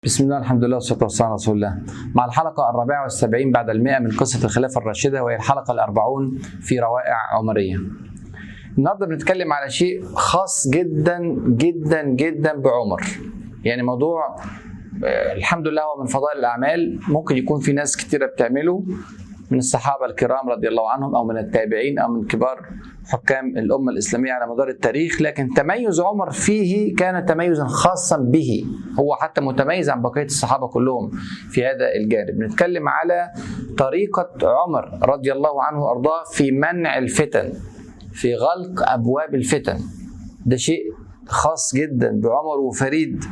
بسم الله الحمد لله والصلاة والسلام على رسول الله مع الحلقة الرابعة والسبعين بعد المئة من قصة الخلافة الراشدة وهي الحلقة الأربعون في روائع عمرية النهاردة بنتكلم على شيء خاص جدا جدا جدا بعمر يعني موضوع آه، الحمد لله هو من فضائل الأعمال ممكن يكون في ناس كتيرة بتعمله من الصحابة الكرام رضي الله عنهم أو من التابعين أو من كبار حكام الأمة الإسلامية على مدار التاريخ لكن تميز عمر فيه كان تميزا خاصا به هو حتى متميز عن بقية الصحابة كلهم في هذا الجانب نتكلم على طريقة عمر رضي الله عنه وأرضاه في منع الفتن في غلق أبواب الفتن ده شيء خاص جدا بعمر وفريد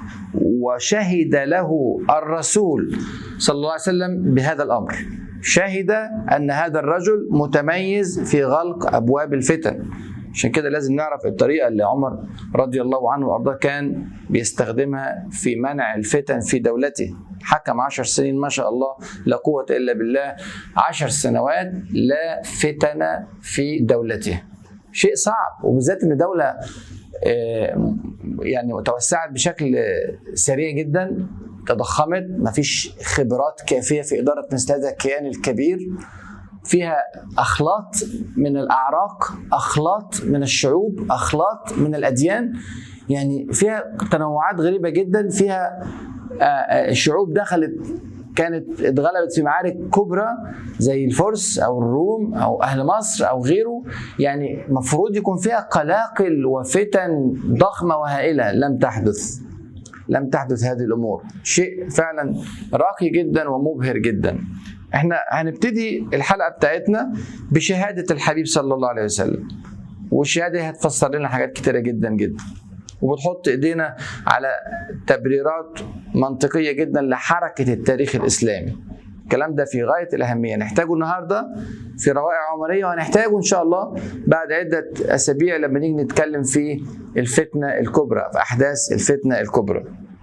وشهد له الرسول صلى الله عليه وسلم بهذا الامر شهد ان هذا الرجل متميز في غلق ابواب الفتن عشان كده لازم نعرف الطريقه اللي عمر رضي الله عنه وارضاه كان بيستخدمها في منع الفتن في دولته حكم عشر سنين ما شاء الله لا قوه الا بالله عشر سنوات لا فتن في دولته شيء صعب وبالذات ان دوله آه، يعني توسعت بشكل سريع جدا تضخمت مفيش خبرات كافيه في اداره مثل هذا الكيان الكبير فيها اخلاط من الاعراق اخلاط من الشعوب اخلاط من الاديان يعني فيها تنوعات غريبه جدا فيها آه، آه، شعوب دخلت كانت اتغلبت في معارك كبرى زي الفرس او الروم او اهل مصر او غيره يعني المفروض يكون فيها قلاقل وفتن ضخمه وهائله لم تحدث لم تحدث هذه الامور شيء فعلا راقي جدا ومبهر جدا احنا هنبتدي الحلقه بتاعتنا بشهاده الحبيب صلى الله عليه وسلم والشهاده دي هتفسر لنا حاجات كتيره جدا جدا وبتحط ايدينا على تبريرات منطقيه جدا لحركه التاريخ الاسلامي الكلام ده في غايه الاهميه نحتاجه النهارده في روائع عمريه وهنحتاجه ان شاء الله بعد عده اسابيع لما نيجي نتكلم في الفتنه الكبرى في احداث الفتنه الكبرى.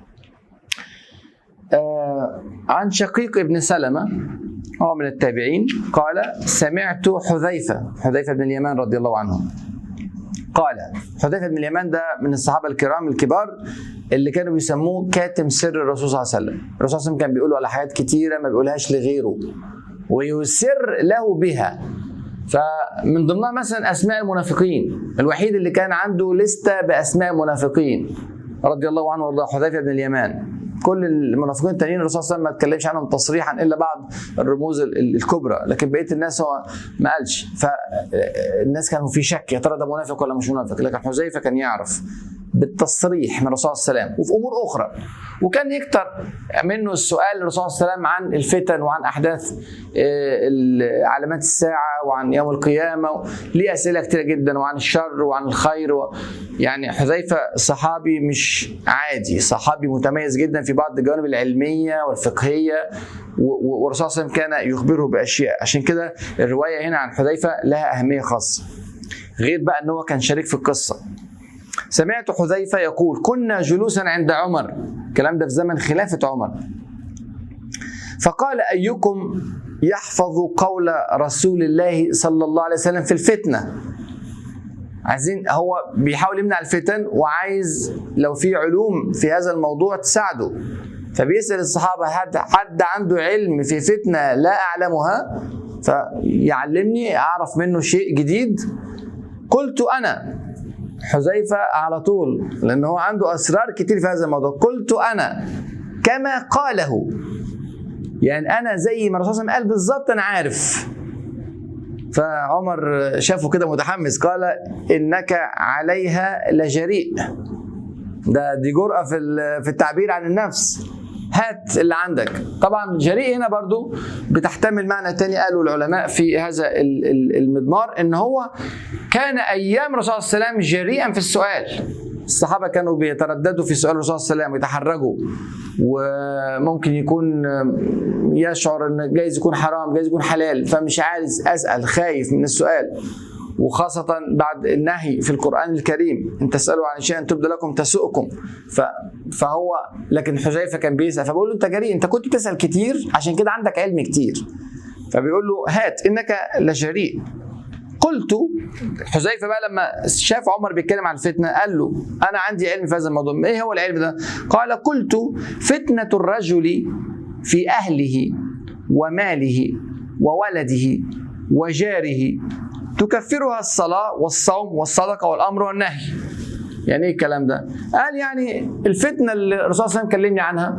آه عن شقيق ابن سلمه هو من التابعين قال سمعت حذيفه حذيفه بن اليمان رضي الله عنه قال حذيفه بن اليمان ده من الصحابه الكرام الكبار اللي كانوا بيسموه كاتم سر الرسول صلى الله عليه وسلم الرسول صلى الله عليه وسلم كان بيقول على حاجات كتيره ما بيقولهاش لغيره ويسر له بها فمن ضمنها مثلا اسماء المنافقين الوحيد اللي كان عنده لسته باسماء المنافقين رضي الله عنه وارضاه حذيفه بن اليمان كل المنافقين التانيين الرسول صلى الله عليه وسلم ما اتكلمش عنهم تصريحا الا بعض الرموز ال- الكبرى لكن بقيه الناس هو ما قالش فالناس كانوا في شك يا ترى ده منافق ولا مش منافق لكن حذيفه كان يعرف بالتصريح من الرسول صلى الله عليه وسلم وفي امور اخرى وكان يكتر منه السؤال للرسول صلى الله عليه وسلم عن الفتن وعن احداث آه، ال- علامات الساعه وعن يوم القيامه ليه اسئله كتيره جدا وعن الشر وعن الخير و... يعني حذيفه صحابي مش عادي صحابي متميز جدا في بعض الجوانب العلميه والفقهيه و- و- والرسول صلى الله عليه وسلم كان يخبره باشياء عشان كده الروايه هنا عن حذيفه لها اهميه خاصه غير بقى ان هو كان شريك في القصه سمعت حذيفة يقول كنا جلوسا عند عمر الكلام ده في زمن خلافة عمر فقال أيكم يحفظ قول رسول الله صلى الله عليه وسلم في الفتنة عايزين هو بيحاول يمنع الفتن وعايز لو في علوم في هذا الموضوع تساعده فبيسأل الصحابة حد حد عنده علم في فتنة لا أعلمها فيعلمني أعرف منه شيء جديد قلت أنا حذيفة على طول لأن هو عنده أسرار كتير في هذا الموضوع قلت أنا كما قاله يعني أنا زي ما الرسول صلى الله عليه وسلم قال بالظبط أنا عارف فعمر شافه كده متحمس قال إنك عليها لجريء ده دي جرأة في ال- في التعبير عن النفس هات اللي عندك طبعا جريء هنا برضو بتحتمل معنى تاني قالوا العلماء في هذا ال- ال- المضمار ان هو كان ايام الرسول صلى الله عليه وسلم جريئا في السؤال الصحابة كانوا بيترددوا في سؤال الرسول صلى الله عليه وسلم يتحرجوا وممكن يكون يشعر ان جايز يكون حرام جايز يكون حلال فمش عايز اسال خايف من السؤال وخاصة بعد النهي في القرآن الكريم إن تسألوا عن شيء تبدو لكم تسؤكم ف... فهو لكن حذيفة كان بيسأل فبقول له أنت جريء أنت كنت بتسأل كتير عشان كده عندك علم كتير فبيقول له هات إنك لجريء قلت حذيفه بقى لما شاف عمر بيتكلم عن الفتنه قال له انا عندي علم في هذا الموضوع ايه هو العلم ده قال قلت فتنه الرجل في اهله وماله وولده وجاره تكفرها الصلاه والصوم والصدقه والامر والنهي يعني ايه الكلام ده قال يعني الفتنه اللي الرسول صلى الله عليه وسلم كلمني عنها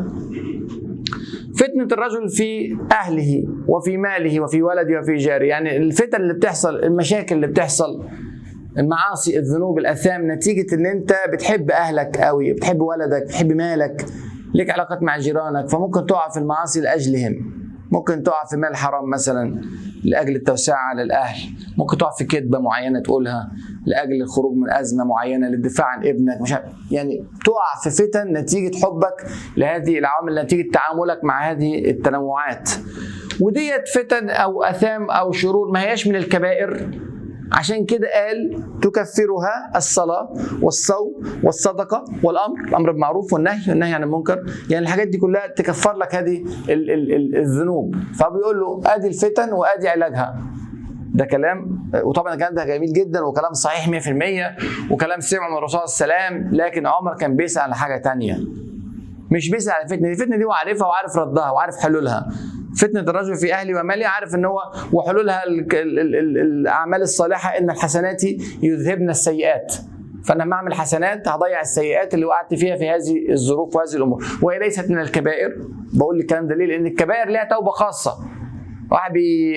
فتنة الرجل في أهله وفي ماله وفي ولده وفي جاره يعني الفتن اللي بتحصل المشاكل اللي بتحصل المعاصي الذنوب الأثام نتيجة إن أنت بتحب أهلك قوي بتحب ولدك بتحب مالك ليك علاقات مع جيرانك فممكن تقع في المعاصي لأجلهم ممكن تقع في مال حرام مثلا لاجل التوسعه على الاهل ممكن تقع في كذبه معينه تقولها لاجل الخروج من ازمه معينه للدفاع عن ابنك مش عارف يعني تقع في فتن نتيجه حبك لهذه العوامل نتيجه تعاملك مع هذه التنوعات وديت فتن او اثام او شرور ما هياش من الكبائر عشان كده قال تكفرها الصلاة والصوم والصدقة والأمر الأمر بالمعروف والنهي والنهي عن المنكر يعني الحاجات دي كلها تكفر لك هذه ال- ال- ال- الذنوب فبيقول له ادي الفتن وادي علاجها ده كلام وطبعا الكلام ده جميل جدا وكلام صحيح 100% وكلام سمع من الرسول صلى الله عليه وسلم لكن عمر كان بيسأل على حاجة تانية مش بيسأل على الفتنة دي الفتنة دي هو عارفها وعارف ردها وعارف حلولها فتنة الرجل في أهله وماله عارف أن هو وحلولها ال- ال- ال- ال- الأعمال الصالحة إن الحسنات يذهبن السيئات فأنا لما أعمل حسنات هضيع السيئات اللي وقعت فيها في هذه الظروف وهذه الأمور وهي ليست من الكبائر بقول الكلام ده ليه؟ لأن الكبائر ليها توبة خاصة واحد بي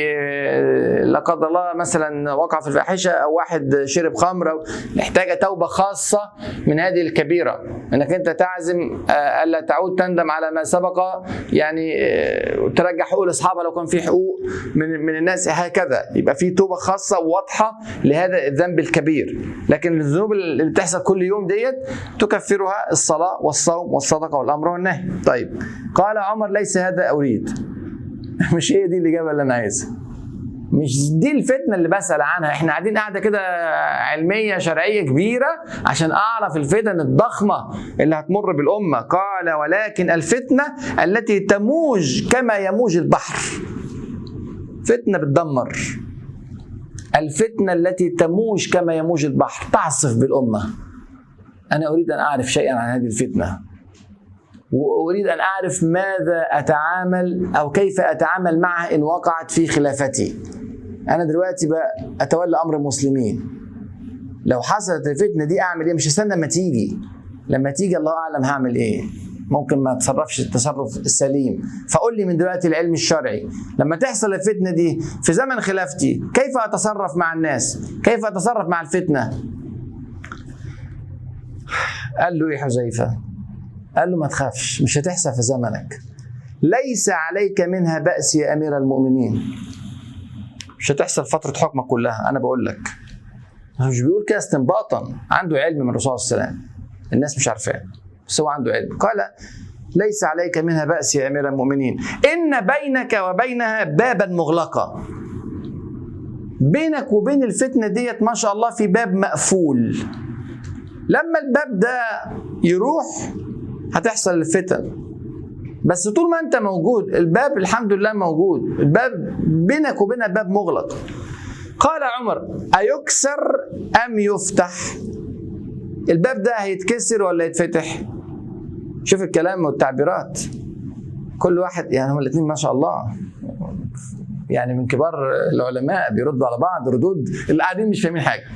لا قدر الله مثلا وقع في الفاحشه او واحد شرب خمر أو محتاجه توبه خاصه من هذه الكبيره انك انت تعزم آه، الا تعود تندم على ما سبق يعني آه، ترجع حقوق لاصحابها لو كان في حقوق من من الناس هكذا يبقى في توبه خاصه واضحه لهذا الذنب الكبير لكن الذنوب اللي بتحصل كل يوم ديت تكفرها الصلاه والصوم والصدقه والامر والنهي طيب قال عمر ليس هذا اريد مش هي دي الاجابه اللي انا عايزها مش دي الفتنه اللي بسال عنها احنا قاعدين قاعده كده علميه شرعيه كبيره عشان اعرف الفتن الضخمه اللي هتمر بالامه قال ولكن الفتنه التي تموج كما يموج البحر فتنه بتدمر الفتنه التي تموج كما يموج البحر تعصف بالامه انا اريد ان اعرف شيئا عن هذه الفتنه واريد ان اعرف ماذا اتعامل او كيف اتعامل معها ان وقعت في خلافتي. انا دلوقتي بقى اتولى امر المسلمين. لو حصلت الفتنه دي اعمل ايه؟ مش هستنى لما تيجي. لما تيجي الله اعلم هعمل ايه؟ ممكن ما اتصرفش التصرف السليم فقول لي من دلوقتي العلم الشرعي لما تحصل الفتنه دي في زمن خلافتي كيف اتصرف مع الناس كيف اتصرف مع الفتنه قال له ايه حذيفه قال له ما تخافش مش هتحصل في زمنك ليس عليك منها بأس يا أمير المؤمنين مش هتحصل فترة حكمك كلها أنا بقول لك هو مش بيقول كده استنباطا عنده علم من الرسول صلى الله عليه وسلم الناس مش عارفاه بس هو عنده علم قال ليس عليك منها بأس يا أمير المؤمنين إن بينك وبينها بابا مغلقا بينك وبين الفتنة ديت ما شاء الله في باب مقفول لما الباب ده يروح هتحصل الفتن بس طول ما انت موجود الباب الحمد لله موجود الباب بينك وبين الباب مغلق قال عمر أيكسر أم يفتح الباب ده هيتكسر ولا يتفتح شوف الكلام والتعبيرات كل واحد يعني هم الاثنين ما شاء الله يعني من كبار العلماء بيردوا على بعض ردود اللي قاعدين مش فاهمين حاجه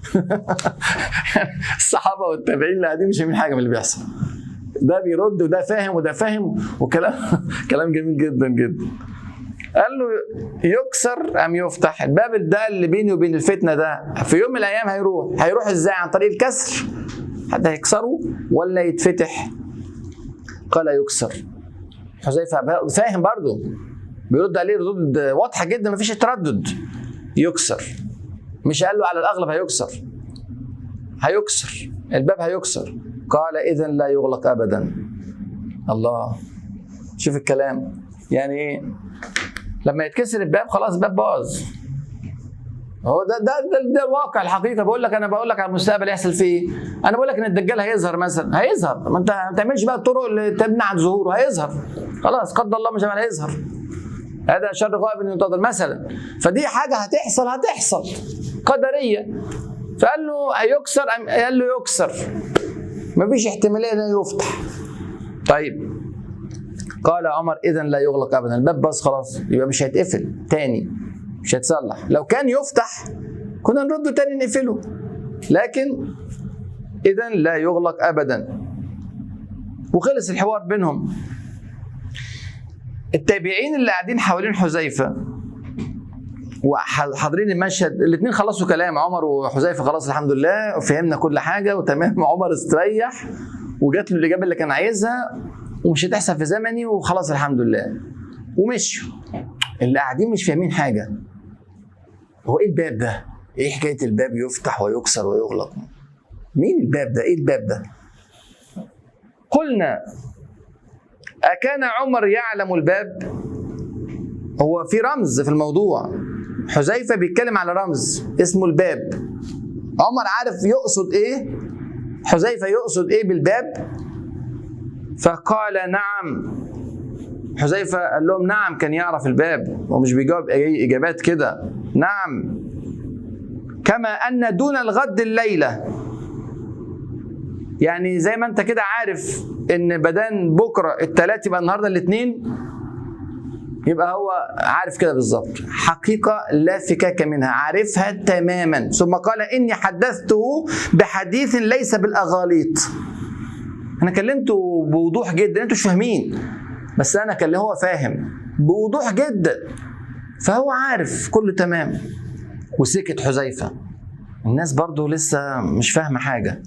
الصحابه والتابعين اللي قاعدين مش فاهمين حاجه من اللي بيحصل ده بيرد وده فاهم وده فاهم وكلام كلام جميل جدا جدا قال له يكسر ام يفتح الباب ده اللي بيني وبين الفتنه ده في يوم من الايام هيروح هيروح ازاي عن طريق الكسر حد هيكسره ولا يتفتح قال يكسر حذيفه فاهم برضه بيرد عليه ردود واضحه جدا مفيش تردد يكسر مش قال له على الاغلب هيكسر هيكسر الباب هيكسر قال اذا لا يغلق ابدا الله شوف الكلام يعني ايه لما يتكسر الباب خلاص الباب باظ هو ده ده ده, ده الواقع الحقيقه بقول لك انا بقول لك على المستقبل يحصل فيه ايه انا بقول لك ان الدجال هيظهر مثلا هيظهر ما انت ما تعملش بقى الطرق اللي تمنع ظهوره هيظهر خلاص قدر الله مش هيظهر هذا شر غائب ينتظر مثلا فدي حاجه هتحصل هتحصل قدريه فقال له هيكسر أم- قال له يكسر مفيش احتماليه انه يفتح طيب قال عمر اذا لا يغلق ابدا الباب بس خلاص يبقى مش هيتقفل تاني مش هيتصلح لو كان يفتح كنا نرده تاني نقفله لكن اذا لا يغلق ابدا وخلص الحوار بينهم التابعين اللي قاعدين حوالين حذيفه وحاضرين المشهد الاثنين خلصوا كلام عمر وحذيفه خلاص الحمد لله وفهمنا كل حاجه وتمام عمر استريح وجات له الاجابه اللي كان عايزها ومش هتحصل في زمني وخلاص الحمد لله ومشوا اللي قاعدين مش فاهمين حاجه هو ايه الباب ده؟ ايه حكايه الباب يفتح ويكسر ويغلق؟ مين الباب ده؟ ايه الباب ده؟ قلنا أكان عمر يعلم الباب؟ هو في رمز في الموضوع حذيفة بيتكلم على رمز اسمه الباب عمر عارف يقصد ايه حذيفة يقصد ايه بالباب فقال نعم حذيفة قال لهم نعم كان يعرف الباب ومش بيجاوب أي إجابات كده نعم كما أن دون الغد الليلة يعني زي ما أنت كده عارف إن بدان بكرة التلات يبقى النهاردة الاثنين يبقى هو عارف كده بالظبط حقيقة لا فكاك منها عارفها تماما ثم قال إني حدثته بحديث ليس بالأغاليط أنا كلمته بوضوح جدا أنتوا مش فاهمين بس أنا كلمه هو فاهم بوضوح جدا فهو عارف كله تمام وسكت حذيفة الناس برضو لسه مش فاهمة حاجة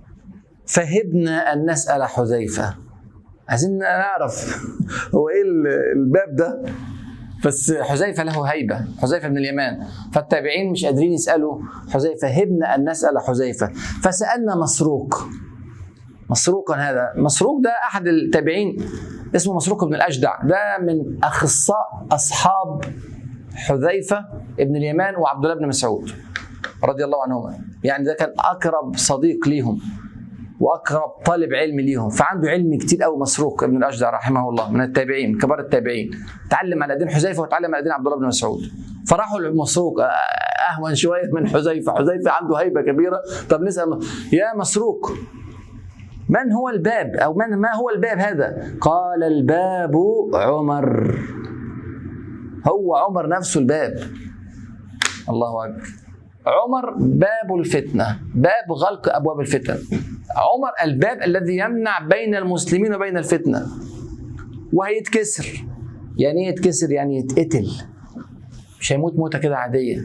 فهبنا أن نسأل حذيفة عايزين نعرف هو ايه الباب ده بس حذيفه له هيبه حذيفه بن اليمان فالتابعين مش قادرين يسالوا حذيفه هبنا ان نسال حذيفه فسالنا مسروق مسروقا هذا مسروق ده احد التابعين اسمه مسروق بن الاجدع ده من اخصاء اصحاب حذيفه بن اليمان وعبد الله بن مسعود رضي الله عنهما يعني ده كان اقرب صديق ليهم واقرب طالب علم ليهم فعنده علم كتير قوي مسروق ابن الاجدع رحمه الله من التابعين كبار التابعين تعلم على دين حذيفه وتعلم على دين عبد الله بن مسعود فراحوا لمسروق اهون شويه من حذيفه حذيفه عنده هيبه كبيره طب نسال يا مسروق من هو الباب او من ما هو الباب هذا قال الباب عمر هو عمر نفسه الباب الله اكبر عمر باب الفتنه باب غلق ابواب الفتن عمر الباب الذي يمنع بين المسلمين وبين الفتنه وهيتكسر يعني ايه يتكسر يعني يتقتل مش هيموت موته كده عاديه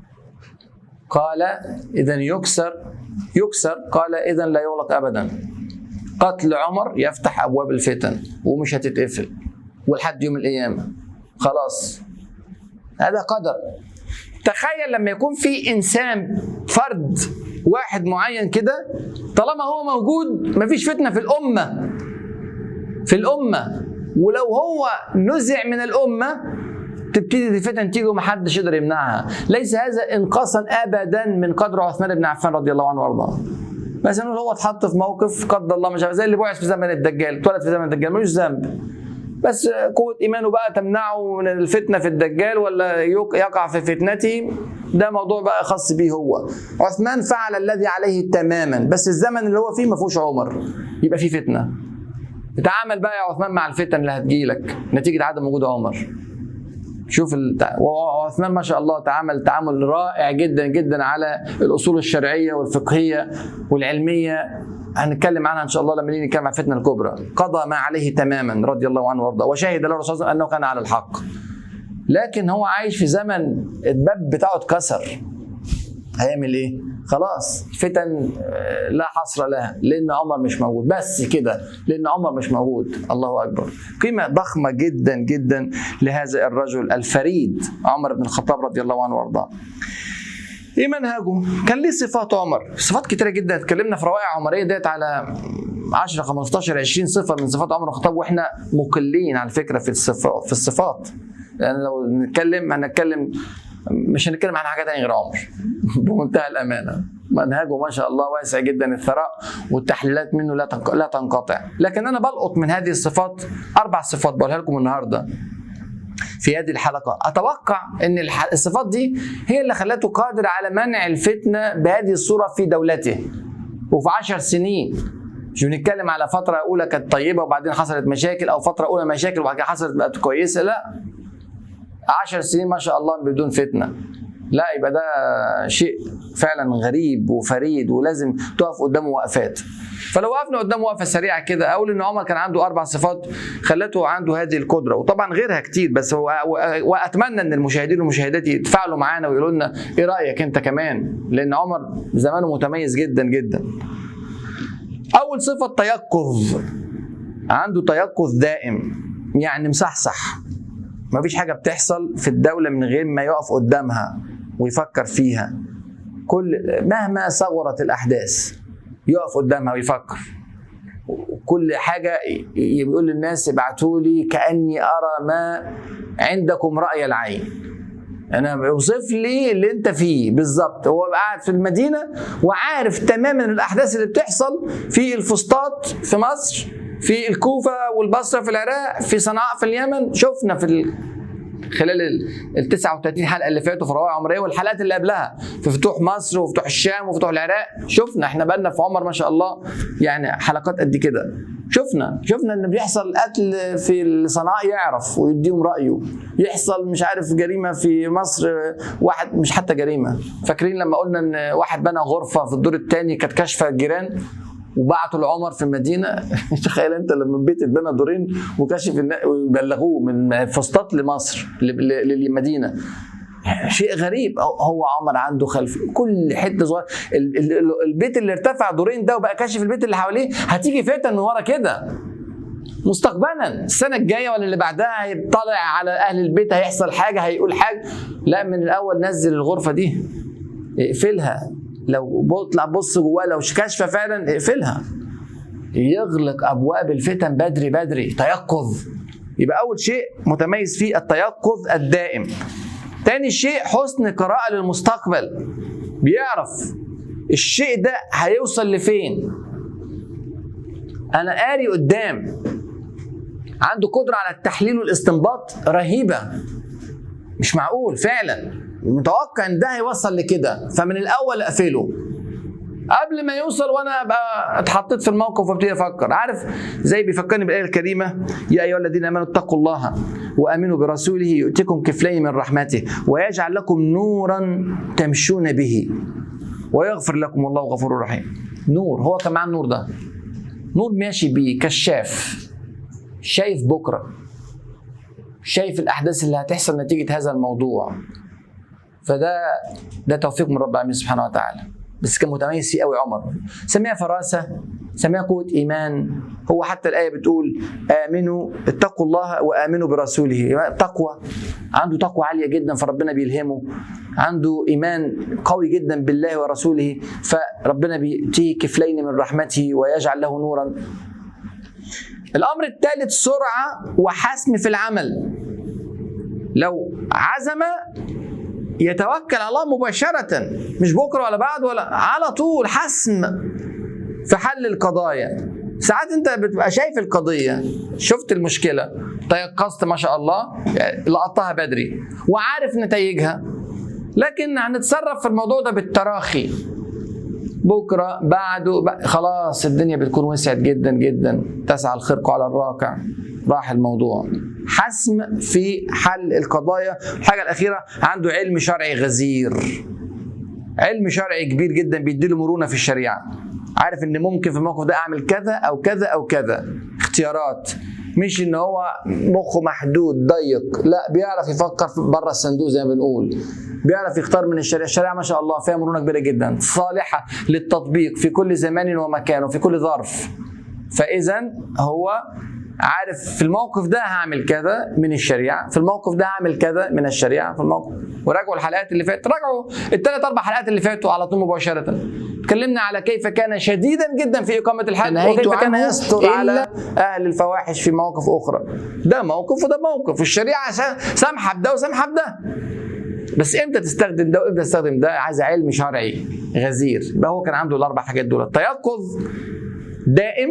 قال اذا يكسر يكسر قال اذا لا يغلق ابدا قتل عمر يفتح ابواب الفتن ومش هتتقفل ولحد يوم القيامه خلاص هذا قدر تخيل لما يكون في انسان فرد واحد معين كده طالما هو موجود مفيش فتنه في الامه في الامه ولو هو نزع من الامه تبتدي الفتن تيجي ومحدش يقدر يمنعها ليس هذا انقاصا ابدا من قدر عثمان بن عفان رضي الله عنه وارضاه بس انه هو اتحط في موقف قدر الله مش عارف زي اللي بعث في زمن الدجال اتولد في زمن الدجال ملوش ذنب بس قوة إيمانه بقى تمنعه من الفتنة في الدجال ولا يقع في فتنته ده موضوع بقى خاص بيه هو عثمان فعل الذي عليه تماما بس الزمن اللي هو فيه ما فيهوش عمر يبقى فيه فتنة اتعامل بقى يا عثمان مع الفتن اللي هتجيلك نتيجة عدم وجود عمر شوف التع... وعثمان ما شاء الله تعامل تعامل رائع جدا جدا على الاصول الشرعيه والفقهيه والعلميه هنتكلم عنها ان شاء الله لما نيجي نتكلم عن الفتنه الكبرى قضى ما عليه تماما رضي الله عنه وارضاه وشهد له الرسول صلى الله عليه وسلم انه كان على الحق لكن هو عايش في زمن الباب بتاعه اتكسر هيعمل ايه خلاص فتن لا حصر لها لان عمر مش موجود بس كده لان عمر مش موجود الله اكبر قيمه ضخمه جدا جدا لهذا الرجل الفريد عمر بن الخطاب رضي الله عنه وارضاه ايه منهجه؟ كان ليه صفات عمر، صفات كتيره جدا اتكلمنا في روائع عمريه ديت على 10 15 20 صفه من صفات عمر الخطاب واحنا مقلين على فكره في الصفات في الصفات يعني لو نتكلم هنتكلم مش هنتكلم عن حاجه ثانيه غير عمر بمنتهى الامانه منهجه ما شاء الله واسع جدا الثراء والتحليلات منه لا لا تنقطع لكن انا بلقط من هذه الصفات اربع صفات بقولها لكم النهارده في هذه الحلقه اتوقع ان الح- الصفات دي هي اللي خلته قادر على منع الفتنه بهذه الصوره في دولته وفي عشر سنين مش بنتكلم على فتره اولى كانت طيبه وبعدين حصلت مشاكل او فتره اولى مشاكل وبعد كده حصلت بقت كويسه لا عشر سنين ما شاء الله بدون فتنه لا يبقى ده شيء فعلا غريب وفريد ولازم تقف قدامه وقفات فلو وقفنا قدامه وقفه سريعه كده اقول ان عمر كان عنده اربع صفات خلته عنده هذه القدره وطبعا غيرها كتير بس هو واتمنى ان المشاهدين والمشاهدات يتفاعلوا معانا ويقولوا لنا ايه رايك انت كمان لان عمر زمانه متميز جدا جدا اول صفه تيقظ عنده تيقظ دائم يعني مصحصح ما فيش حاجه بتحصل في الدوله من غير ما يقف قدامها ويفكر فيها كل مهما صغرت الاحداث يقف قدامها ويفكر كل حاجه ي- يقول للناس ابعتوا لي كاني ارى ما عندكم راي العين انا اوصف لي اللي انت فيه بالظبط هو قاعد في المدينه وعارف تماما الاحداث اللي بتحصل في الفسطاط في مصر في الكوفه والبصره في العراق في صنعاء في اليمن شفنا في ال... خلال ال- ال 39 حلقه اللي فاتوا في روائع عمريه والحلقات اللي قبلها في فتوح مصر وفتوح الشام وفتوح العراق شفنا احنا بقالنا في عمر ما شاء الله يعني حلقات قد كده شفنا شفنا ان بيحصل قتل في صنعاء يعرف ويديهم رايه يحصل مش عارف جريمه في مصر واحد مش حتى جريمه فاكرين لما قلنا ان واحد بنى غرفه في الدور الثاني كانت كاشفه الجيران وبعتوا لعمر في المدينه تخيل انت لما البيت اتبنى دورين وكشف النا- ويبلغوه من فسطاط لمصر ل- ل- للمدينه شيء غريب هو- هو عمر عنده خلفيه كل حته صغيره ال- ال- ال- البيت اللي ارتفع دورين ده وبقى كاشف البيت اللي حواليه هتيجي فتن من ورا كده مستقبلا السنه الجايه ولا اللي بعدها هيطلع على اهل البيت هيحصل حاجه هيقول حاجه لا من الاول نزل الغرفه دي اقفلها لو بطلع بص جواها لو كاشفه فعلا اقفلها يغلق ابواب الفتن بدري بدري تيقظ يبقى اول شيء متميز فيه التيقظ الدائم تاني شيء حسن قراءه للمستقبل بيعرف الشيء ده هيوصل لفين انا قاري قدام عنده قدره على التحليل والاستنباط رهيبه مش معقول فعلا متوقع ان ده هيوصل لكده فمن الاول اقفله قبل ما يوصل وانا ابقى اتحطيت في الموقف وابتدي افكر عارف زي بيفكرني بالايه الكريمه يا ايها الذين امنوا اتقوا الله وامنوا برسوله يؤتكم كفلين من رحمته ويجعل لكم نورا تمشون به ويغفر لكم الله غفور رحيم نور هو كمان النور ده نور ماشي بيه كشاف شايف بكره شايف الاحداث اللي هتحصل نتيجه هذا الموضوع فده ده توفيق من رب العالمين سبحانه وتعالى بس كان متميز فيه قوي عمر سميها فراسه سميها قوه ايمان هو حتى الايه بتقول امنوا اتقوا الله وامنوا برسوله تقوى عنده تقوى عاليه جدا فربنا بيلهمه عنده ايمان قوي جدا بالله ورسوله فربنا بيؤتيه كفلين من رحمته ويجعل له نورا الامر الثالث سرعه وحسم في العمل لو عزم يتوكل على الله مباشرة مش بكرة ولا بعد ولا على طول حسم في حل القضايا ساعات انت بتبقى شايف القضية شفت المشكلة تيقظت ما شاء الله يعني لقطتها بدري وعارف نتائجها لكن هنتصرف في الموضوع ده بالتراخي بكرة بعده بق- خلاص الدنيا بتكون وسعت جدا جدا تسعى الخرق على الراكع راح الموضوع حسم في حل القضايا الحاجة الأخيرة عنده علم شرعي غزير علم شرعي كبير جدا بيديله مرونة في الشريعة عارف ان ممكن في الموقف ده اعمل كذا او كذا او كذا اختيارات مش ان هو مخه محدود ضيق لا بيعرف يفكر بره الصندوق زي ما بنقول بيعرف يختار من الشريعه الشريعه ما شاء الله فيها مرونه كبيره جدا صالحه للتطبيق في كل زمان ومكان وفي كل ظرف فاذا هو عارف في الموقف ده هعمل كذا من الشريعه في الموقف ده هعمل كذا من الشريعه في الموقف وراجعوا الحلقات اللي فاتت راجعوا الثلاث اربع حلقات اللي فاتوا على طول مباشره اتكلمنا على كيف كان شديدا جدا في اقامه الحد وكيف كان يستر على اهل الفواحش في مواقف اخرى ده موقف وده موقف والشريعه سامحه بده وسامحه بده بس امتى تستخدم ده وامتى تستخدم ده عايز علم شرعي غزير يبقى هو كان عنده الاربع حاجات دول التيقظ دائم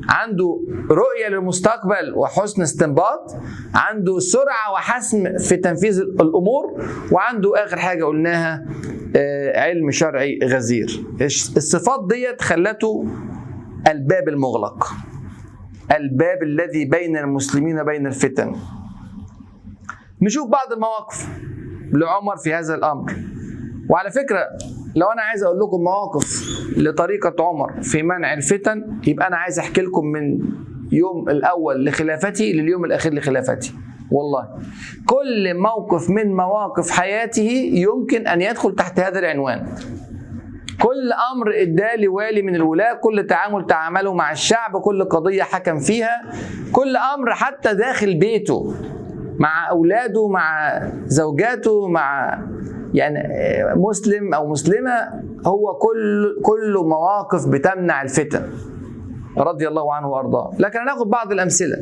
عنده رؤيه للمستقبل وحسن استنباط عنده سرعه وحسم في تنفيذ الامور وعنده اخر حاجه قلناها آه، علم شرعي غزير الصفات ديت خلته الباب المغلق الباب الذي بين المسلمين وبين الفتن نشوف بعض المواقف لعمر في هذا الامر وعلى فكره لو انا عايز اقول لكم مواقف لطريقه عمر في منع الفتن يبقى انا عايز احكي لكم من يوم الاول لخلافتي لليوم الاخير لخلافتي والله كل موقف من مواقف حياته يمكن ان يدخل تحت هذا العنوان كل امر اداه لوالي من الولاه كل تعامل تعامله مع الشعب كل قضيه حكم فيها كل امر حتى داخل بيته مع اولاده مع زوجاته مع يعني مسلم او مسلمه هو كل كله مواقف بتمنع الفتن رضي الله عنه وارضاه لكن هناخد بعض الامثله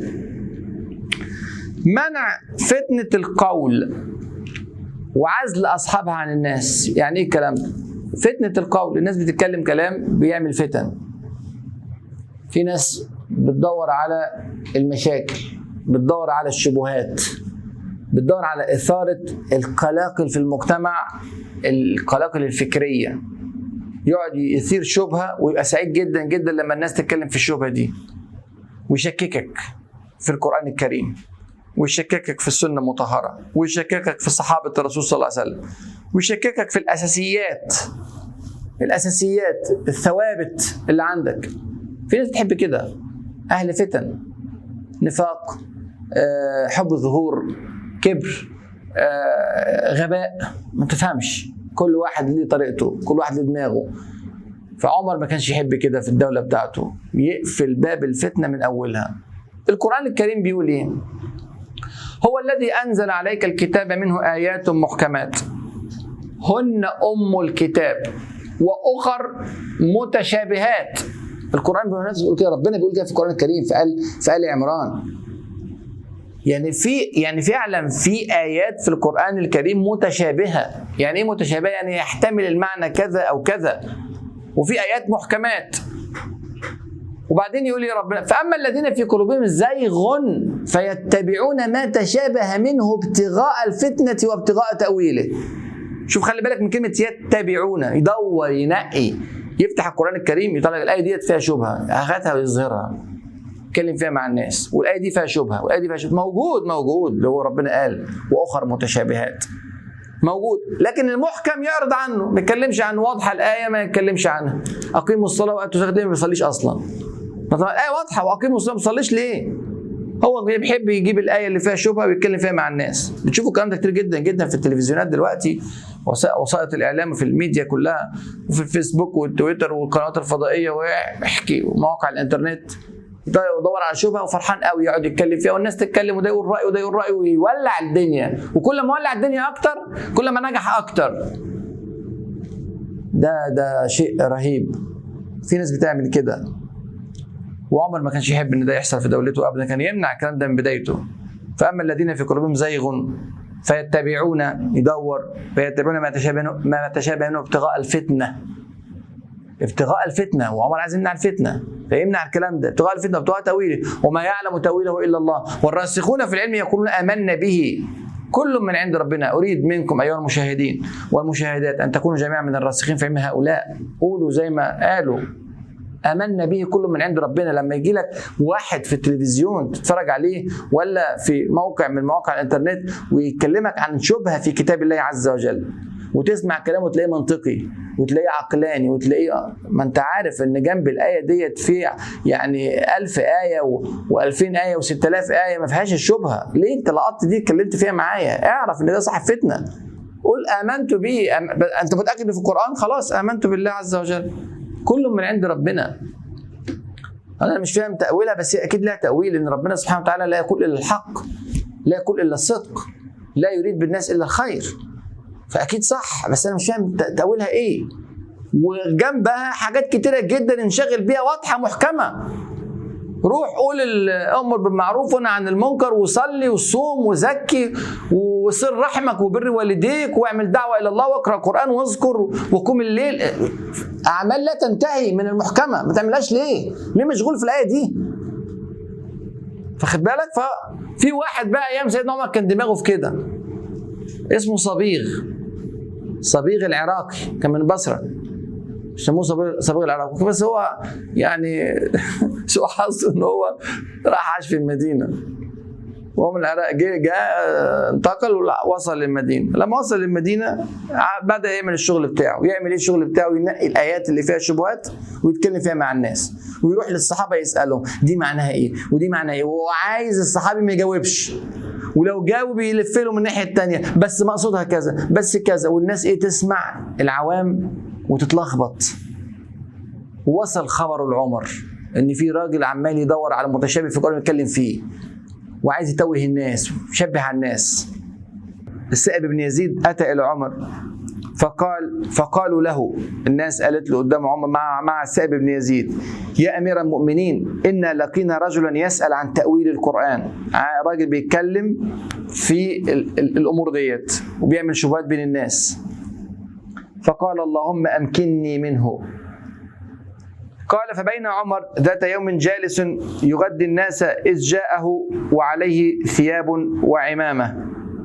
منع فتنه القول وعزل اصحابها عن الناس يعني ايه الكلام ده فتنه القول الناس بتتكلم كلام بيعمل فتن في ناس بتدور على المشاكل بتدور على الشبهات بتدور على إثارة القلاقل في المجتمع القلاقل الفكرية يقعد يثير شبهة ويبقى سعيد جدا جدا لما الناس تتكلم في الشبهة دي ويشككك في القرآن الكريم ويشككك في السنة المطهرة ويشككك في صحابة الرسول صلى الله عليه وسلم ويشككك في الأساسيات الأساسيات الثوابت اللي عندك في ناس بتحب كده أهل فتن نفاق آه، حب الظهور كبر آه، غباء ما تفهمش كل واحد ليه طريقته كل واحد ليه دماغه فعمر ما كانش يحب كده في الدولة بتاعته يقفل باب الفتنة من أولها القرآن الكريم بيقول إيه هو الذي أنزل عليك الكتاب منه آيات محكمات هن أم الكتاب وأخر متشابهات القرآن بيقول كده ربنا بيقول كده في القرآن الكريم في آل في آل عمران يعني في يعني فعلا في ايات في القران الكريم متشابهه يعني ايه متشابهه يعني يحتمل المعنى كذا او كذا وفي ايات محكمات وبعدين يقول يا ربنا فاما الذين في قلوبهم زيغ فيتبعون ما تشابه منه ابتغاء الفتنه وابتغاء تاويله شوف خلي بالك من كلمه يتبعون يدور ينقي يفتح القران الكريم يطلع الايه ديت فيها شبهه هاتها ويظهرها يتكلم فيها مع الناس والايه دي فيها شبهه والايه دي فيها شبهه موجود موجود اللي هو ربنا قال واخر متشابهات موجود لكن المحكم يعرض عنه ما يتكلمش عن واضحه الايه ما يتكلمش عنها اقيموا الصلاه واتوا الزكاه ما بيصليش اصلا طبعا الايه واضحه واقيموا الصلاه ما بيصليش ليه هو بيحب يجيب الايه اللي فيها شبهه ويتكلم فيها مع الناس بتشوفوا الكلام ده كتير جدا جدا في التلفزيونات دلوقتي وسائط الاعلام وفي الميديا كلها وفي الفيسبوك والتويتر والقنوات الفضائيه ويحكي ومواقع الانترنت يدور على شبهه وفرحان قوي يقعد يتكلم فيها والناس تتكلم وده يقول رايه وده يقول رايه ويولع الدنيا وكل ما ولع الدنيا اكتر كل ما نجح اكتر ده ده شيء رهيب في ناس بتعمل كده وعمر ما كانش يحب ان ده يحصل في دولته ابدا كان يمنع الكلام ده من بدايته فاما الذين في قلوبهم زيغ فيتبعون يدور فيتبعون ما تشابه ما تشابه منه ابتغاء الفتنه ابتغاء الفتنه وعمر عايز يمنع الفتنه فيمنع الكلام ده ابتغاء الفتنه وابتغاء تاويله وما يعلم تاويله الا الله والراسخون في العلم يقولون امنا به كل من عند ربنا اريد منكم ايها المشاهدين والمشاهدات ان تكونوا جميعا من الراسخين في علم هؤلاء قولوا زي ما قالوا امنا به كل من عند ربنا لما يجي لك واحد في التلفزيون تتفرج عليه ولا في موقع من مواقع الانترنت ويكلمك عن شبهه في كتاب الله عز وجل وتسمع كلامه تلاقيه منطقي وتلاقيه عقلاني وتلاقيه ما انت عارف ان جنب الايه ديت في يعني ألف ايه و2000 ايه و6000 ايه ما فيهاش الشبهه ليه انت لقطت دي اتكلمت فيها معايا اعرف ان ده صاحب فتنه قول امنت به أم... انت متاكد في القران خلاص امنت بالله عز وجل كل من عند ربنا انا مش فاهم تاويلها بس هي اكيد لها تاويل ان ربنا سبحانه وتعالى لا يقول الا الحق لا يقول الا الصدق لا يريد بالناس الا الخير فاكيد صح بس انا مش فاهم تاويلها ايه وجنبها حاجات كتيره جدا انشغل بيها واضحه محكمه روح قول امر بالمعروف ونهى عن المنكر وصلي وصوم وزكي وصل رحمك وبر والديك واعمل دعوه الى الله واقرا قران واذكر وقوم الليل اعمال لا تنتهي من المحكمه ما تعملهاش ليه؟ ليه مشغول في الايه دي؟ فخد بالك ففي واحد بقى ايام سيدنا عمر كان دماغه في كده اسمه صبيغ صبيغ العراقي كان من البصره سموه صبيغ صبيغ العراقي بس هو يعني سوء حظه ان هو راح عاش في المدينه وهو من العراق جه جاء انتقل ووصل للمدينه لما وصل للمدينه بدا يعمل الشغل بتاعه يعمل ايه الشغل بتاعه ينقي الايات اللي فيها شبهات ويتكلم فيها مع الناس ويروح للصحابه يسالهم دي معناها ايه ودي معناها ايه وهو عايز الصحابي ما يجاوبش ولو جاوب يلف له من الناحيه الثانيه بس مقصودها كذا بس كذا والناس ايه تسمع العوام وتتلخبط ووصل خبر لعمر ان في راجل عمال يدور على متشابه في القران يتكلم فيه وعايز يتوه الناس ويشبه على الناس السائب بن يزيد اتى الى عمر فقال فقالوا له الناس قالت له قدام عمر مع مع السائب بن يزيد يا امير المؤمنين انا لقينا رجلا يسال عن تاويل القران راجل بيتكلم في ال- ال- الامور ديت وبيعمل شبهات بين الناس فقال اللهم امكنني منه قال فبين عمر ذات يوم جالس يغدي الناس إذ جاءه وعليه ثياب وعمامة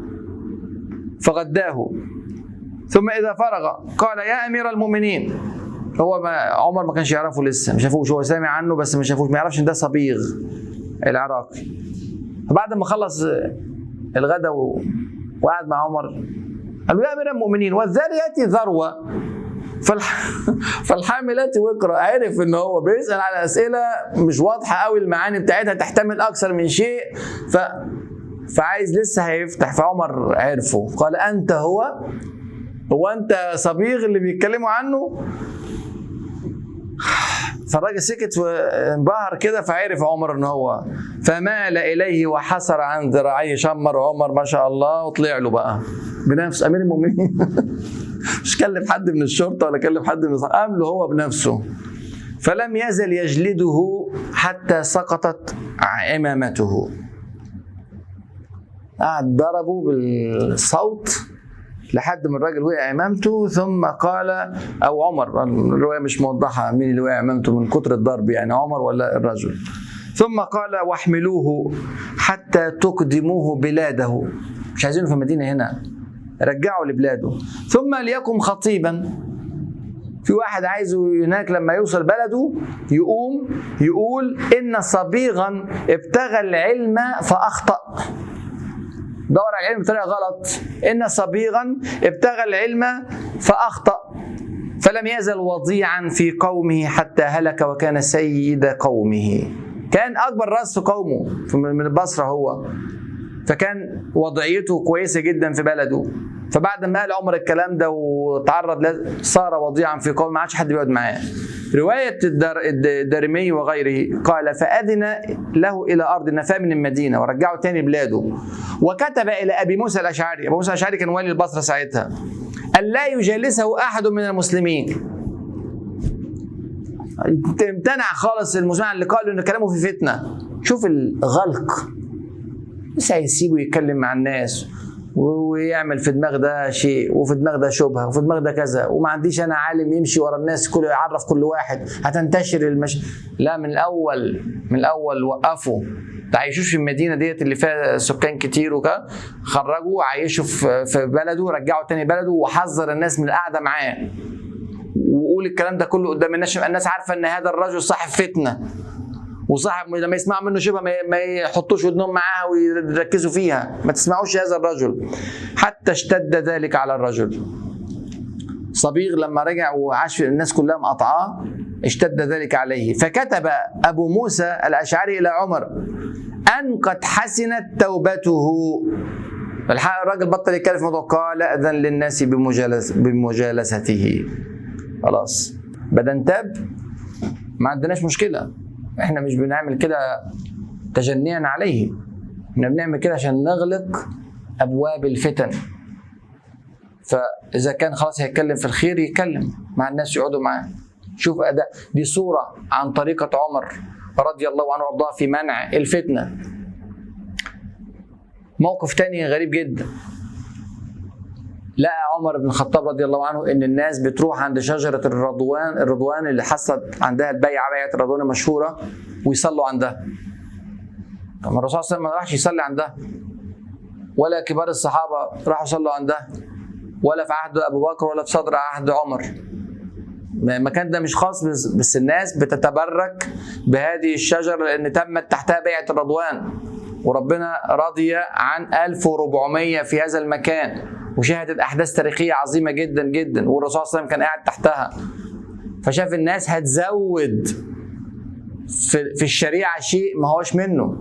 فغداه ثم إذا فرغ قال يا أمير المؤمنين هو ما عمر ما كانش يعرفه لسه ما شافوش هو سامع عنه بس ما شافوش ما يعرفش ان ده صبيغ العراقي فبعد ما خلص الغداء و- وقعد مع عمر قال له يا امير المؤمنين والذاريات ذروه فالح... فالحاملات وقرا عرف ان هو بيسال على اسئله مش واضحه قوي المعاني بتاعتها تحتمل اكثر من شيء ف فعايز لسه هيفتح فعمر عرفه قال انت هو هو انت صبيغ اللي بيتكلموا عنه فالراجل سكت وانبهر كده فعرف عمر ان هو فمال اليه وحسر عن ذراعيه شمر عمر ما شاء الله وطلع له بقى بنفس امير المؤمنين مش كلم حد من الشرطه ولا كلم حد من الصحابة. قام له هو بنفسه فلم يزل يجلده حتى سقطت عمامته قعد ضربه بالصوت لحد ما الراجل وقع عمامته ثم قال او عمر الروايه مش موضحه مين اللي وقع عمامته من كتر الضرب يعني عمر ولا الرجل ثم قال واحملوه حتى تقدموه بلاده مش عايزينه في المدينه هنا رجعوا لبلاده ثم ليكن خطيبا في واحد عايزه هناك لما يوصل بلده يقوم يقول ان صبيغا ابتغى العلم فاخطأ دور على العلم بطريقه غلط ان صبيغا ابتغى العلم فاخطا فلم يزل وضيعا في قومه حتى هلك وكان سيد قومه كان اكبر راس في قومه من البصره هو فكان وضعيته كويسه جدا في بلده فبعد ما قال عمر الكلام ده وتعرض ل- صار وضيعا في قومه ما عادش حد بيقعد معاه رواية الدار الدارمي وغيره قال فأذن له إلى أرض نفاه من المدينة ورجعه تاني بلاده وكتب إلى أبي موسى الأشعري أبو موسى الأشعري كان والي البصرة ساعتها أن لا يجالسه أحد من المسلمين امتنع خالص المسلمين عن اللقاء لأن كلامه في فتنة شوف الغلق مش هيسيبه يتكلم مع الناس و- ويعمل في دماغ ده شيء وفي دماغ ده شبهه وفي دماغ ده كذا وما عنديش انا عالم يمشي ورا الناس كله يعرف كل واحد هتنتشر المش... لا من الاول من الاول وقفوا تعيشوش في المدينه ديت اللي فيها سكان كتير وكده خرجوا عيشوا في في بلده رجعوا تاني بلده وحذر الناس من القعده معاه وقول الكلام ده كله قدام الناس يبقى الناس عارفه ان هذا الرجل صاحب فتنه وصاحب لما يسمعوا منه شبهه ما- ما يحطوش ودنهم معاها ويركزوا فيها ما تسمعوش هذا الرجل حتى اشتد ذلك على الرجل صبيغ لما رجع وعاش الناس كلها مقطعاه اشتد ذلك عليه فكتب ابو موسى الاشعري الى عمر ان قد حسنت توبته الحق الراجل بطل يتكلم في الموضوع قال اذن للناس بمجالس بمجالسته خلاص بدل تاب ما عندناش مشكله احنا مش بنعمل كده تجنيا عليه احنا بنعمل كده عشان نغلق ابواب الفتن فاذا كان خلاص هيتكلم في الخير يتكلم مع الناس يقعدوا معاه شوف اداء دي صوره عن طريقه عمر رضي الله عنه وارضاه في منع الفتنه موقف تاني غريب جدا لقى عمر بن الخطاب رضي الله عنه ان الناس بتروح عند شجره الرضوان الرضوان اللي حصلت عندها البيعه بيعه الرضوان المشهوره ويصلوا عندها طب الرسول صلى الله عليه وسلم ما راحش يصلي عندها ولا كبار الصحابه راحوا صلوا عندها ولا في عهد ابو بكر ولا في صدر عهد عمر المكان ده مش خاص بس, بس الناس بتتبرك بهذه الشجره لان تمت تحتها بيعه الرضوان وربنا رضي عن 1400 في هذا المكان وشهدت احداث تاريخيه عظيمه جدا جدا والرسول صلى الله عليه وسلم كان قاعد تحتها فشاف الناس هتزود في, في الشريعه شيء ما هوش منه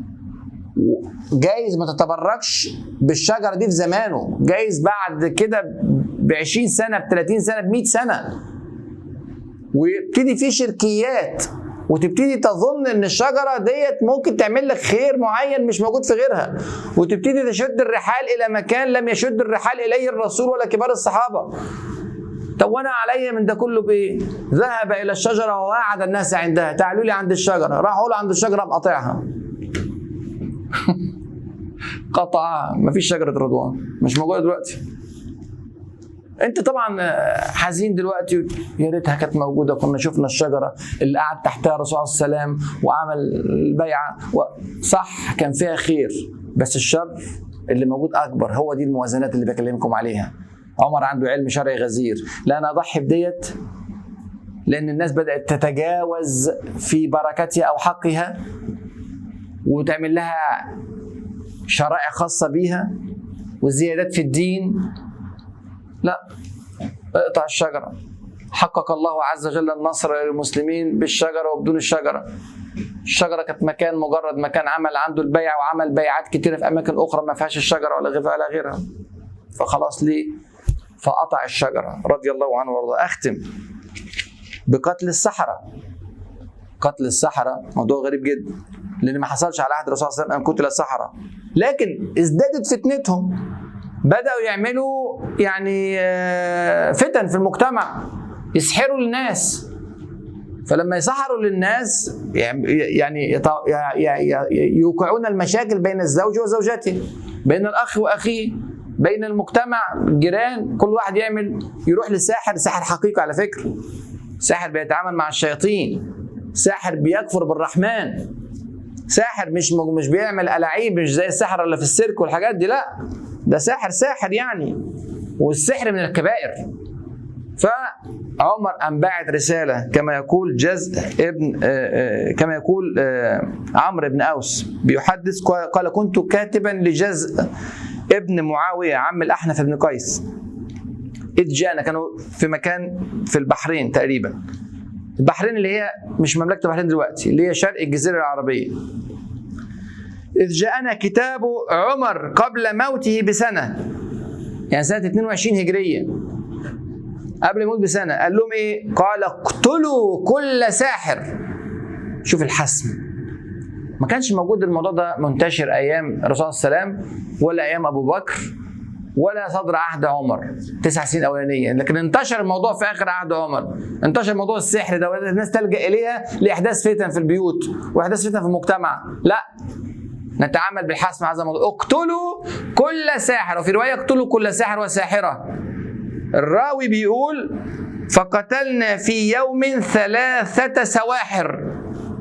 جايز ما تتبركش بالشجره دي في زمانه جايز بعد كده ب 20 سنه ب 30 سنه ب 100 سنه ويبتدي في شركيات وتبتدي تظن ان الشجره ديت ممكن تعمل لك خير معين مش موجود في غيرها وتبتدي تشد الرحال الى مكان لم يشد الرحال اليه الرسول ولا كبار الصحابه طب وانا علي من ده كله بايه؟ ذهب الى الشجره ووعد الناس عندها تعالوا لي عند الشجره راح اقول عند الشجره مقاطعها قطعها مفيش شجره رضوان مش موجوده دلوقتي انت طبعا حزين دلوقتي يا ريتها كانت موجوده كنا شفنا الشجره اللي قعد تحتها الرسول عليه السلام وعمل البيعه و... صح كان فيها خير بس الشر اللي موجود اكبر هو دي الموازنات اللي بكلمكم عليها عمر عنده علم شرعي غزير لا انا اضحي بديت لان الناس بدات تتجاوز في بركتها او حقها وتعمل لها شرائع خاصه بيها وزيادات في الدين لا اقطع الشجره حقق الله عز وجل النصر للمسلمين بالشجره وبدون الشجره الشجره كانت مكان مجرد مكان عمل عنده البيع وعمل بيعات كتيره في اماكن اخرى ما فيهاش الشجره ولا غيرها ولا غيرها فخلاص ليه فقطع الشجره رضي الله عنه وارضاه اختم بقتل السحره قتل السحره موضوع غريب جدا لان ما حصلش على عهد الرسول صلى الله عليه وسلم ان قتل السحره لكن ازدادت فتنتهم بداوا يعملوا يعني فتن في المجتمع يسحروا الناس فلما يسحروا للناس يعني يوقعون المشاكل بين الزوج وزوجته بين الاخ واخيه بين المجتمع الجيران كل واحد يعمل يروح لساحر ساحر حقيقي على فكره ساحر بيتعامل مع الشياطين ساحر بيكفر بالرحمن ساحر مش مش بيعمل الاعيب مش زي السحر اللي في السيرك والحاجات دي لا ده ساحر ساحر يعني والسحر من الكبائر فعمر أن بعت رسالة كما يقول جز ابن كما يقول عمرو بن أوس بيحدث قال كنت كاتبا لجز ابن معاوية عم الأحنف بن قيس إذ جاءنا كانوا في مكان في البحرين تقريبا البحرين اللي هي مش مملكة البحرين دلوقتي اللي هي شرق الجزيرة العربية إذ جاءنا كتاب عمر قبل موته بسنة يعني سنة 22 هجرية قبل يموت بسنة قال لهم إيه؟ قال اقتلوا كل ساحر شوف الحسم ما كانش موجود الموضوع ده منتشر أيام الرسول صلى الله عليه وسلم ولا أيام أبو بكر ولا صدر عهد عمر تسع سنين اولانيه لكن انتشر الموضوع في اخر عهد عمر انتشر موضوع السحر ده والناس تلجا اليها لاحداث فتن في البيوت واحداث فتن في المجتمع لا نتعامل بالحسم هذا الموضوع اقتلوا كل ساحر وفي روايه اقتلوا كل ساحر وساحره الراوي بيقول فقتلنا في يوم ثلاثة سواحر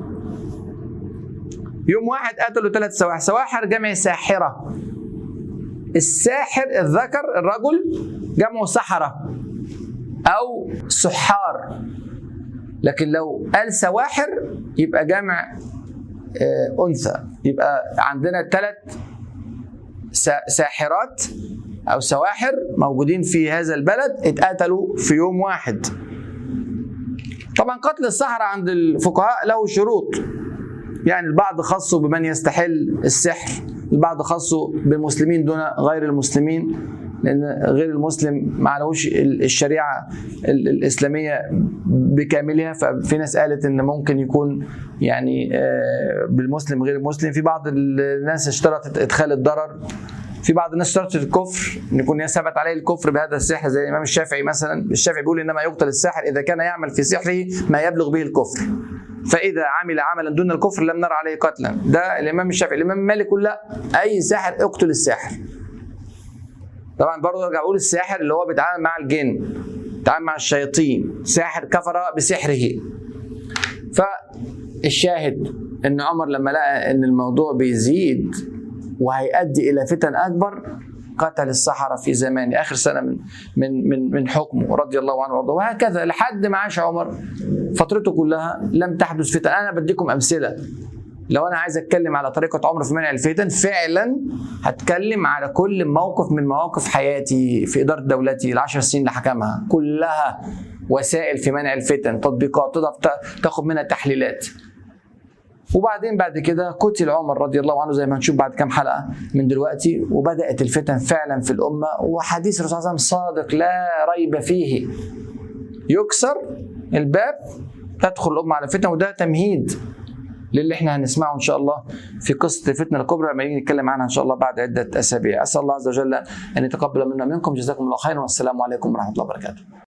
يوم واحد قتلوا ثلاث سواحر سواحر جمع ساحرة الساحر الذكر الرجل جمعه سحرة أو سحار لكن لو قال سواحر يبقى جمع أنثى يبقى عندنا ثلاث ساحرات أو سواحر موجودين في هذا البلد اتقتلوا في يوم واحد طبعا قتل السحرة عند الفقهاء له شروط يعني البعض خصوا بمن يستحل السحر البعض خصوا بالمسلمين دون غير المسلمين لان غير المسلم ما عليهوش الشريعه الاسلاميه بكاملها ففي ناس قالت ان ممكن يكون يعني بالمسلم غير المسلم في بعض الناس اشترطت ادخال الضرر في بعض الناس اشترطت الكفر ان يكون يثبت عليه الكفر بهذا السحر زي الامام الشافعي مثلا الشافعي بيقول انما يقتل الساحر اذا كان يعمل في سحره ما يبلغ به الكفر فاذا عمل عملا دون الكفر لم نرى عليه قتلا ده الامام الشافعي الامام مالك يقول لا اي ساحر اقتل الساحر طبعا برضه ارجع اقول الساحر اللي هو بيتعامل مع الجن بيتعامل مع الشياطين ساحر كفر بسحره فالشاهد ان عمر لما لقى ان الموضوع بيزيد وهيؤدي الى فتن اكبر قتل السحرة في زمانه آخر سنة من من من من حكمه رضي الله عنه وارضاه وهكذا لحد ما عاش عمر فترته كلها لم تحدث فتن أنا بديكم أمثلة لو أنا عايز أتكلم على طريقة عمر في منع الفتن فعلا هتكلم على كل موقف من مواقف حياتي في إدارة دولتي العشر سنين اللي حكمها كلها وسائل في منع الفتن تطبيقات تقدر تاخد منها تحليلات وبعدين بعد كده قتل عمر رضي الله عنه زي ما هنشوف بعد كام حلقه من دلوقتي وبدات الفتن فعلا في الامه وحديث الرسول صلى الله عليه وسلم صادق لا ريب فيه يكسر الباب تدخل الامه على فتن وده تمهيد للي احنا هنسمعه ان شاء الله في قصه الفتنه الكبرى لما نيجي نتكلم عنها ان شاء الله بعد عده اسابيع اسال الله عز وجل ان يتقبل منا منكم جزاكم الله خيرا والسلام عليكم ورحمه الله وبركاته